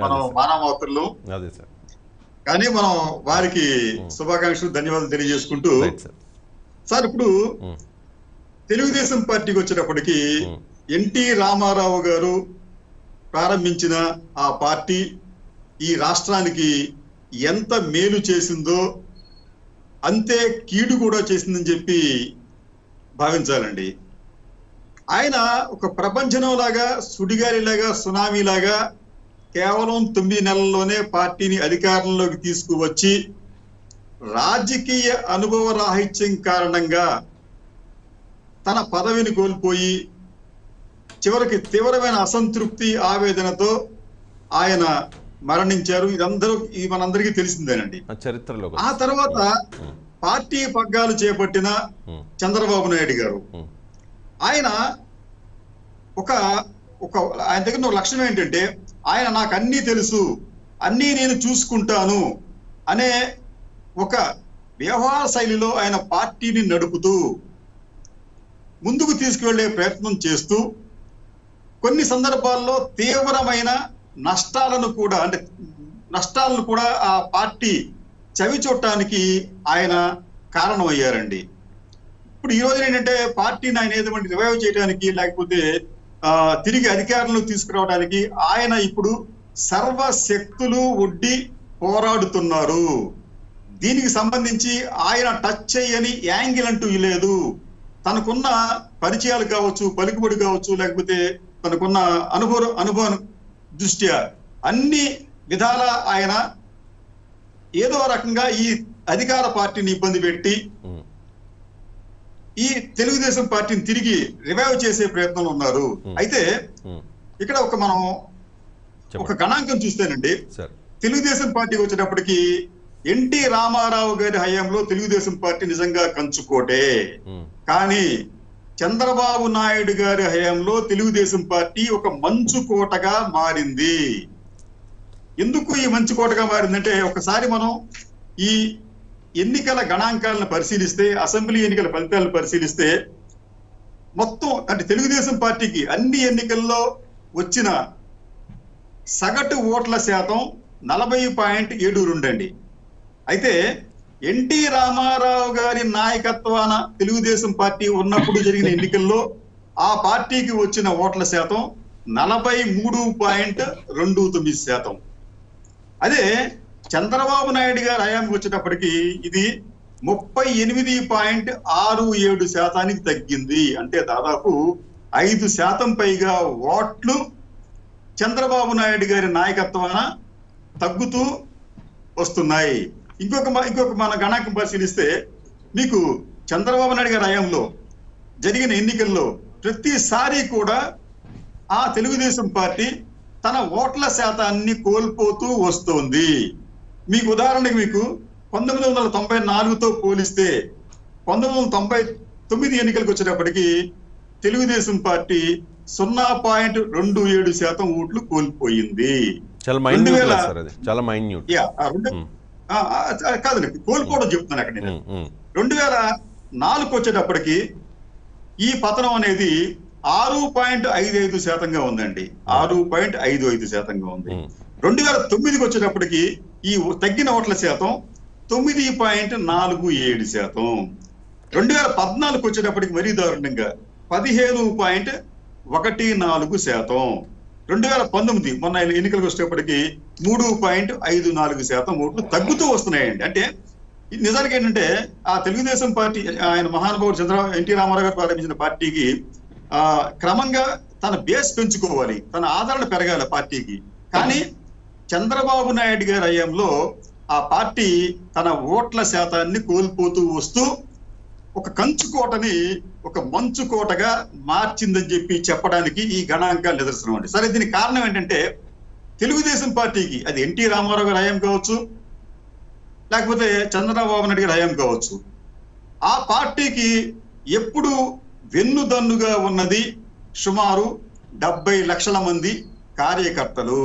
మనం అదే సార్. మానవమాతృలు అదే సార్ కానీ మనం వారికి శుభాకాంక్షలు ధన్యవాదాలు తెలియజేసుకుంటూ రైట్ సార్ సార్ ఇప్పుడు ఉమ్, తెలుగుదేశం పార్టీకి వచ్చేటప్పటికి ఉమ్, ఎన్టీ రామారావు గారు ప్రారంభించిన ఆ పార్టీ ఈ రాష్ట్రానికి ఎంత మేలు చేసిందో అంతే కీడు కూడా చేసిందని చెప్పి భావించాలండి ఆయన ఒక ప్రపంచంలాగా సుడిగాలిలాగా సునామీలాగా కేవలం తొమ్మిది నెలల్లోనే పార్టీని అధికారంలోకి తీసుకువచ్చి రాజకీయ అనుభవ రాహిత్యం కారణంగా తన పదవిని కోల్పోయి చివరికి తీవ్రమైన అసంతృప్తి ఆవేదనతో ఆయన మరణించారు ఇదందరూ ఇది మనందరికీ తెలిసిందేనండి ఆ చరిత్రలో ఆ తర్వాత ఉమ్, పార్టీ పగ్గాలు చేపట్టిన ఉమ్, చంద్రబాబు నాయుడు గారు ఉమ్, ఆయన ఒక ఒక ఆయన దగ్గర ఉన్న ఒక లక్షణం ఏంటంటే ఆయన నాకు అన్నీ తెలుసు అన్నీ నేను చూసుకుంటాను అనే ఒక వ్యవహార శైలిలో ఆయన పార్టీని నడుపుతూ ముందుకు తీసుకువెళ్లే ప్రయత్నం చేస్తూ కొన్ని సందర్భాల్లో తీవ్రమైన నష్టాలను కూడా అంటే నష్టాలను కూడా ఆ పార్టీ చవి చూడటానికి ఆయన కారణమయ్యారండి ఇప్పుడు ఈ రోజు ఏంటంటే పార్టీని ఆయన ఏటువంటి రివైవ్ చేయడానికి లేకపోతే ఆ, తిరిగి అధికారంలో తీసుకురావడానికి ఆయన ఇప్పుడు సర్వశక్తులు ఒడ్డి పోరాడుతున్నారు దీనికి సంబంధించి ఆయన టచ్ చేయని యాంగిల్ అంటూ లేదు తనకున్న పరిచయాలు కావచ్చు పలుకుబడి కావచ్చు లేకపోతే తనకున్న అనుభవం అనుభవం దృష్ట్యా అన్ని విధాల ఆయన ఏదో రకంగా ఈ అధికార పార్టీని ఇబ్బంది పెట్టి ఉమ్, ఈ తెలుగుదేశం పార్టీని తిరిగి రివైవ్ చేసే ప్రయత్నంలో ఉన్నారు Hmm. అయితే ఉమ్, ఇక్కడ ఒక మనం ఒక చెప్పండి గణాంకం చూస్తేనండి సార్ తెలుగుదేశం పార్టీకి వచ్చేటప్పటికి ఎన్టీ రామారావు గారి హయాంలో తెలుగుదేశం పార్టీ నిజంగా కంచుకోటే ఉమ్, కానీ చంద్రబాబు నాయుడు గారి హయాంలో తెలుగుదేశం పార్టీ ఒక మంచు కోటగా మారింది ఎందుకు ఈ మంచు కోటగా మారిందంటే ఒకసారి మనం ఈ ఎన్నికల గణాంకాలను పరిశీలిస్తే అసెంబ్లీ ఎన్నికల ఫలితాలను పరిశీలిస్తే మొత్తం అంటే తెలుగుదేశం పార్టీకి అన్ని ఎన్నికల్లో వచ్చిన సగటు ఓట్ల శాతం నలభై పాయింట్ ఏడు రెండు అండి అయితే ఎన్టీ రామారావు గారి నాయకత్వాన తెలుగుదేశం పార్టీ ఉన్నప్పుడు జరిగిన ఎన్నికల్లో ఆ పార్టీకి వచ్చిన ఓట్ల శాతం నలభై మూడు పాయింట్ రెండు తొమ్మిది శాతం అదే చంద్రబాబు నాయుడు గారు హయాంకి వచ్చేటప్పటికి ఇది ముప్పై ఎనిమిది పాయింట్ ఆరు ఏడు శాతానికి తగ్గింది అంటే దాదాపు ఐదు శాతం పైగా ఓట్లు చంద్రబాబు నాయుడు గారి నాయకత్వాన తగ్గుతూ వస్తున్నాయి ఇంకొక మ- ఇంకొక మన గణాంకం పరిశీలిస్తే మీకు చంద్రబాబు నాయుడు గారి హయాంలో జరిగిన ఎన్నికల్లో ప్రతిసారి కూడా ఆ తెలుగుదేశం పార్టీ తన ఓట్ల శాతాన్ని కోల్పోతూ వస్తోంది మీకు ఉదాహరణకి మీకు పంతొమ్మిది వందల తొంభై నాలుగుతో పోలిస్తే పంతొమ్మిది వందల తొంభై తొమ్మిది ఎన్నికలకు వచ్చేటప్పటికి తెలుగుదేశం పార్టీ సున్నా పాయింట్ రెండు ఏడు శాతం ఓట్లు కోల్పోయింది చాలా రెండు మైన్యూట్ వేల- సార్ అది చాలా మైన్యూట్ యా ఆ రెండు ఉమ్, ఆ, ఆ, ఆ, కాదండి కోల్పోవడం చెప్తున్నాను అక్కడ నేను ఉమ్, ఉమ్, రెండు వేల నాలుగు వచ్చేటప్పటికి ఈ పతనం అనేది ఆరు పాయింట్ ఐదు ఐదు శాతంగా ఉందండి ఆరు పాయింట్ ఐదు ఐదు శాతంగా ఉంది ఉమ్, రెండు వేల తొమ్మిదికి వచ్చేటప్పటికి ఈ తగ్గిన ఓట్ల శాతం తొమ్మిది పాయింట్ నాలుగు ఏడు శాతం రెండు వేల పద్నాలుగు వచ్చేటప్పటికి మరీ దారుణంగా పదిహేను పాయింట్ ఒకటి నాలుగు శాతం రెండు వేల పంతొమ్మిది మొన్న ఎన్నికలకు వచ్చేటప్పటికి మూడు పాయింట్ ఐదు నాలుగు శాతం ఓట్లు తగ్గుతూ వస్తున్నాయండి అంటే ఇది నిజానికి ఏంటంటే ఆ తెలుగుదేశం పార్టీ ఆయన మహానుభావుడు చంద్ర ఎన్టీ రామారావు గారు ప్రారంభించిన పార్టీకి ఆ క్రమంగా తన బేస్ పెంచుకోవాలి తన ఆదరణ పెరగాలి పార్టీకి కానీ చంద్రబాబు నాయుడు గారి హయాంలో ఆ పార్టీ తన ఓట్ల శాతాన్ని కోల్పోతూ వస్తూ ఒక కంచు కోటని ఒక మంచు కోటగా మార్చిందని చెప్పి చెప్పడానికి ఈ గణాంకాలు నిదర్శనం అండి సరే దీనికి కారణం ఏంటంటే తెలుగుదేశం పార్టీకి అది ఎన్టీ రామారావు గారి హయాం కావచ్చు లేకపోతే చంద్రబాబు నాయుడు గారి హయాం కావచ్చు ఆ పార్టీకి ఎప్పుడు వెన్నుదన్నుగా ఉన్నది సుమారు డెబ్బై లక్షల మంది కార్యకర్తలు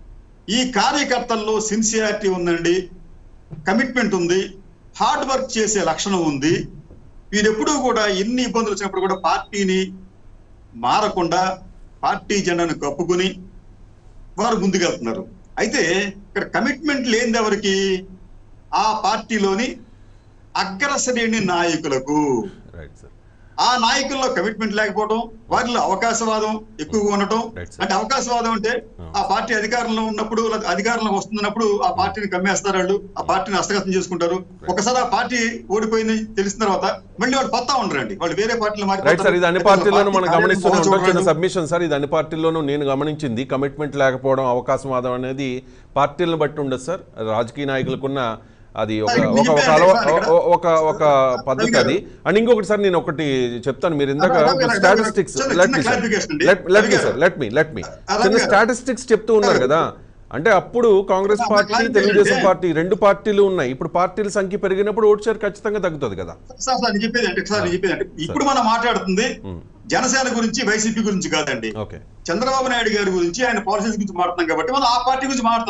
ఈ కార్యకర్తల్లో సిన్సియారిటీ ఉందండి కమిట్మెంట్ ఉంది హార్డ్ వర్క్ చేసే లక్షణం ఉంది వీరెప్పుడూ కూడా ఎన్ని ఇబ్బందులు వచ్చినప్పుడు కూడా పార్టీని మారకుండా పార్టీ జెండాను కప్పుకొని వారు ముందుకెళ్తున్నారు అయితే ఇక్కడ కమిట్మెంట్ లేనిది ఎవరికి ఆ పార్టీలోని అగ్రశ్రేణి నాయకులకు రైట్ సార్ ఆ నాయకుల్లో కమిట్మెంట్ లేకపోవడం వారిలో అవకాశవాదం ఎక్కువగా ఉండటం Right, sir. అంటే అవకాశవాదం అంటే ఆ పార్టీ అధికారంలో ఉన్నప్పుడు లేదా అధికారంలో వస్తున్నప్పుడు ఆ పార్టీని కమ్మేస్తారు వాళ్ళు ఆ పార్టీని హస్తగతం చేసుకుంటారు ఒకసారి ఆ పార్టీ ఓడిపోయింది తెలిసిన తర్వాత మళ్ళీ వాళ్ళు పత్తా ఉండరండి వాళ్ళు వేరే పార్టీలో రైట్ సార్ ఇది అన్ని పార్టీల్లోనూ మనం గమనిస్తూనే ఉంటాం చిన్న మారిపోతారు సబ్మిషన్ సార్ ఇది అన్ని పార్టీల్లోనూ నేను గమనించింది కమిట్మెంట్ లేకపోవడం అవకాశవాదం అనేది పార్టీలను బట్టి ఉండదు సార్ రాజకీయ నాయకులకున్న అది ఒక సార్, ఒక ఒక చెప్పాను అలవా సార్ ఇక్కడ. ఒక- ఒక ఒక పద్ధతి రవి అది అండ్ ఇంకొకటి సార్ నేను ఒకటి చెప్తాను మీరు ఇందాక రవి గారు, రవి గారు, స్టాటిస్టిక్స్ చిన్న- లెట్ చిన్న మీ సార్ clarification అండి. లెట్ రవి మీ గారు. Sir let me let me Ravi చిన్న గారు. స్టాటిస్టిక్స్ చెప్తూ ఉన్నారు కదా అంటే అప్పుడు కాంగ్రెస్ ఒక పార్టీ clarification తెలుగుదేశం అంటే- పార్టీ రెండు పార్టీలు ఉన్నాయి ఇప్పుడు పార్టీల సంఖ్య పెరిగినప్పుడు ఓటు షేర్ ఖచ్చితంగా తగ్గుతుంది కదా సార్ సార్ నేను చెప్పేది అంటే సార్ నేను చెప్పేది అంటే ఇప్పుడు మనం మాట్లాడుతుంది మ్మ్. జనసేన గురించి వైసీపీ గురించి కాదండి ఓకే చంద్రబాబు నాయుడు గారి గురించి ఆయన పాలసీస్ గురించి మాట్లాడుతున్నాం కాబట్టి మనం ఆ పార్టీ గురించి మాట్లాడుతున్నాం